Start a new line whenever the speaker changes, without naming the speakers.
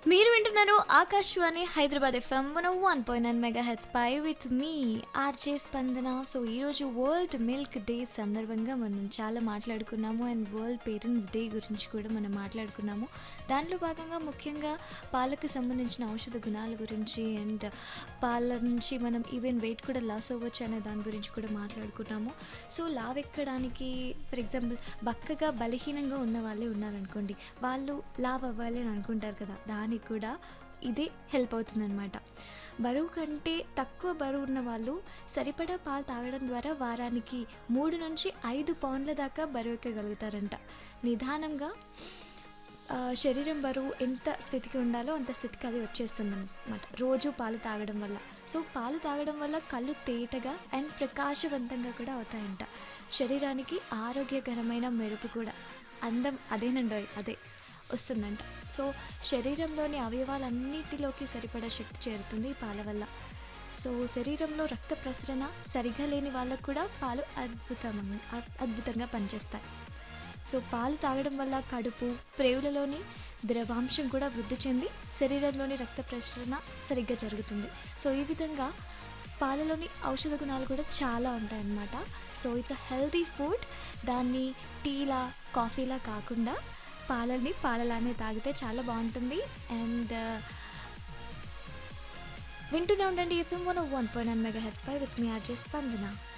మీరు వింటున్నారు Akashvani Hyderabad FM one one point nine megahertz పై with me RJ Spandana so ఈరోజు వరల్డ్ మిల్క్ డే సందర్భంగా మనం చాలా మాట్లాడుకున్నాము అండ్ వరల్డ్ పేరెంట్స్ డే గురించి కూడా మనం మాట్లాడుకున్నాము దాంట్లో భాగంగా ముఖ్యంగా పాలకు సంబంధించిన ఔషధ గుణాల గురించి అండ్ పాల నుంచి మనం ఈవెన్ వెయిట్ కూడా లాస్ అవ్వచ్చు అనే దాని గురించి కూడా మాట్లాడుకున్నాము సో లావెక్కడానికి ఫర్ ఎగ్జాంపుల్ బక్కగా బలహీనంగా ఉన్న వాళ్ళే ఉన్నారనుకోండి వాళ్ళు లావ్ అవ్వాలి అని అనుకుంటారు కదా దానికి కూడా ఇదే హెల్ప్ అవుతుందన్నమాట బరువు కంటే తక్కువ బరువు ఉన్న వాళ్ళు సరిపడా పాలు తాగడం ద్వారా వారానికి మూడు నుంచి ఐదు పౌండ్ల దాకా బరువు ఎక్కగలుగుతారంట నిదానంగా ఆ, శరీరం బరువు ఎంత స్థితికి ఉండాలో అంత స్థితికి అది వచ్చేస్తుంది అనమాట రోజు పాలు తాగడం వల్ల సో పాలు తాగడం వల్ల కళ్ళు తేటగా అండ్ ప్రకాశవంతంగా కూడా అవుతాయంట శరీరానికి ఆరోగ్యకరమైన మెరుపు కూడా అందం అదేనండి అదే వస్తుందంట సో శరీరంలోని అవయవాలన్నిటిలోకి సరిపడా శక్తి చేరుతుంది ఈ పాల వల్ల సో శరీరంలో రక్త ప్రసరణ సరిగా లేని వాళ్ళకు కూడా పాలు అద్భుతం అద్భుతంగా పనిచేస్తాయి సో పాలు తాగడం వల్ల కడుపు ప్రేవులలోని ద్రవాంశం కూడా వృద్ధి చెంది శరీరంలోని రక్త ప్రసరణ సరిగ్గా జరుగుతుంది సో ఈ విధంగా పాలలోని ఔషధ గుణాలు కూడా చాలా ఉంటాయన్నమాట so it's a healthy food దాన్ని టీలా కాఫీలా కాకుండా పాలని పాలలానే తాగితే చాలా బాగుంటుంది అండ్ వింటూనే ఉండండి FM one one point nine megahertz పై విత్ మీ ఆర్జే స్పందన